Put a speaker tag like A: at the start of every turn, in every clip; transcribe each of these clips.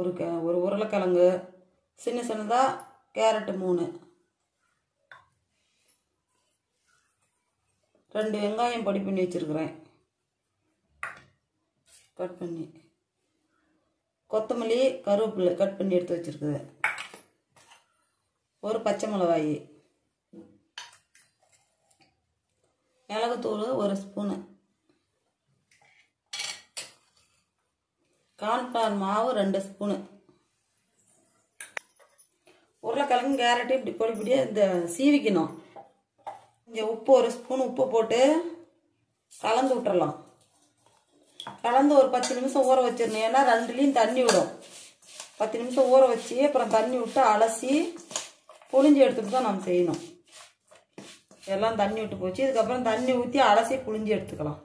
A: ஒரு க ஒரு உருளைக்கிழங்கு சின்ன சின்னதாக கேரட்டு மூணு ரெண்டு வெங்காயம் பொடி பண்ணி வச்சுருக்குறேன் கட் பண்ணி கொத்தமல்லி கருவேப்பிலை கட் பண்ணி எடுத்து வச்சுருக்குது ஒரு பச்சை மிளகாய் மிளகுத்தூள் ஒரு ஸ்பூனு கார்ன்ஃப்ளவர் மாவு ரெண்டு ஸ்பூனு உருளைக்கிழங்கு கேரட்டு இப்படி பொடி பொடியாக இந்த சீவிக்கணும் கொஞ்சம் உப்பு ஒரு ஸ்பூன் உப்பு போட்டு கலந்து விட்டுறலாம் கலந்து ஒரு பத்து நிமிஷம் ஊற வச்சிடணும் ஏன்னா ரெண்டுலேயும் தண்ணி விடும் பத்து நிமிஷம் ஊற வச்சு அப்புறம் தண்ணி விட்டு அலசி புளிஞ்சு எடுத்துட்டு தான் நம்ம செய்யணும் எல்லாம் தண்ணி விட்டு போச்சு இதுக்கப்புறம் தண்ணி ஊற்றி அலசி புளிஞ்சு எடுத்துக்கலாம்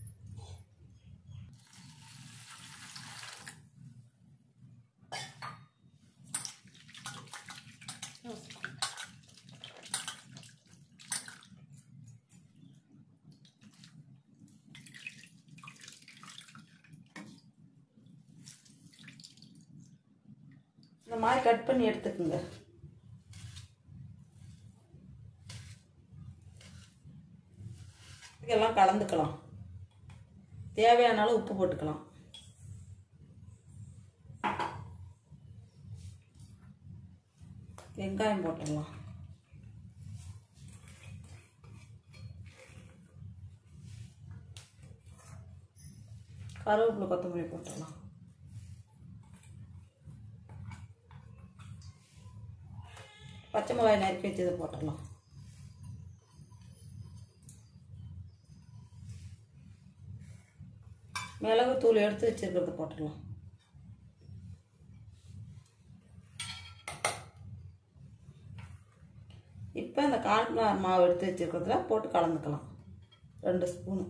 A: இந்த மாதிரி கட் பண்ணி எடுத்துக்குங்க இதெல்லாம் கலந்துக்கலாம் தேவையான அளவு உப்பு போட்டுக்கலாம் வெங்காயம் போட்டுடலாம் கருவேப்பிலை கொத்தமல்லி போட்டுடலாம் பச்சை மிளகாய் நறுக்கி வச்சதை போட்டுடலாம் மிளகு தூள் எடுத்து வச்சிருக்கிறத போட்டுடலாம் இப்போ இந்த கார்ன்ஃப்ளவர் மாவு எடுத்து வச்சிருக்கிறதுல போட்டு கலந்துக்கலாம் ரெண்டு ஸ்பூனு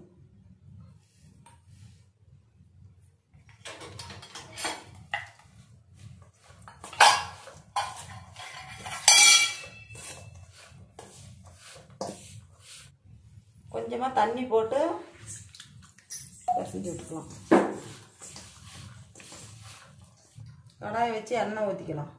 A: கொஞ்சமாக தண்ணி போட்டு பிசைஞ்சு விட்டுக்கலாம் கடாயை வச்சு எண்ணெய் ஊற்றிக்கலாம்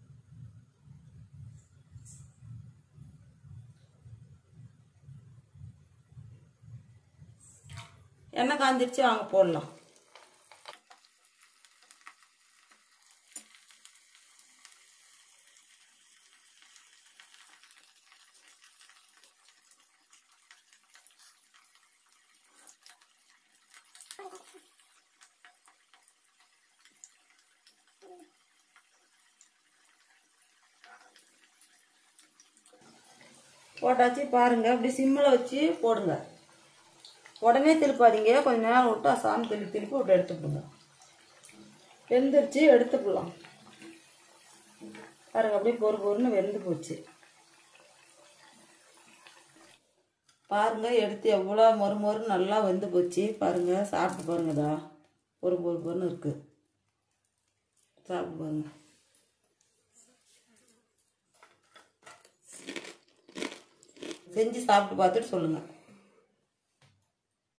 A: எண்ணெய் காஞ்சிருச்சு வாங்க போடலாம் போட்டாச்சு பாருங்க அப்படி சிம்மில் வச்சு போடுங்க உடனே திருப்பாதீங்க கொஞ்ச நேரம் விட்டு அசாமி திருப்பி திருப்பி விட்டு எடுத்துப்பிடுங்க வெந்துருச்சு எடுத்துக்கலாம் பாருங்க அப்படியே பொறு பொறுன்னு வெந்து போச்சு பாருங்க எடுத்து எவ்வளோ மொறு மொறு நல்லா வெந்து போச்சு பாருங்க சாப்பிட்டு பாருங்கதா ஒரு பொறு பொறுன்னு இருக்கு சாப்பிட்டு பாருங்க செஞ்சு சாப்பிட்டு பார்த்துட்டு சொல்லுங்கள்